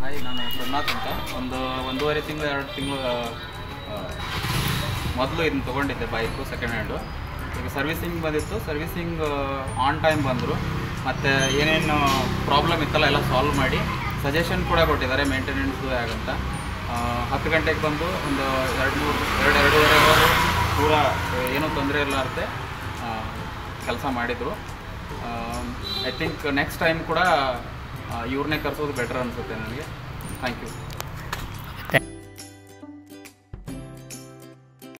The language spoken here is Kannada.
ಹಾಯ್ ನಾನು ಸೋಮನಾಥ್ ಅಂತ ಒಂದು ಒಂದೂವರೆ ತಿಂಗಳು ಎರಡು ತಿಂಗಳು ಮೊದಲು ಇದನ್ನು ತೊಗೊಂಡಿದ್ದೆ ಬೈಕು ಸೆಕೆಂಡ್ ಹ್ಯಾಂಡು ಈಗ ಸರ್ವಿಸಿಂಗ್ ಬಂದಿತ್ತು ಸರ್ವಿಸಿಂಗ್ ಆನ್ ಟೈಮ್ ಬಂದರು ಮತ್ತು ಏನೇನು ಪ್ರಾಬ್ಲಮ್ ಇತ್ತಲ್ಲ ಎಲ್ಲ ಸಾಲ್ವ್ ಮಾಡಿ ಸಜೆಷನ್ ಕೂಡ ಕೊಟ್ಟಿದ್ದಾರೆ ಮೇಂಟೆನೆನ್ಸು ಹೇಗಂತ ಆ, ಹತ್ತು ಗಂಟೆಗೆ ಬಂದು ಒಂದು ಎರಡು ಮೂರು ಎರಡು ಎರಡೂವರೆ ಅವರು ಪೂರ ಏನೂ ತೊಂದರೆ ಇರಲಾರ್ದೆ ಕೆಲಸ ಮಾಡಿದರು ಐ ಥಿಂಕ್ ನೆಕ್ಸ್ಟ್ ಟೈಮ್ ಕೂಡ ಇವ್ರನ್ನೇ ಕರೆಸೋದು ಬೆಟರ್ ಅನಿಸುತ್ತೆ ನನಗೆ ಥ್ಯಾಂಕ್ ಯು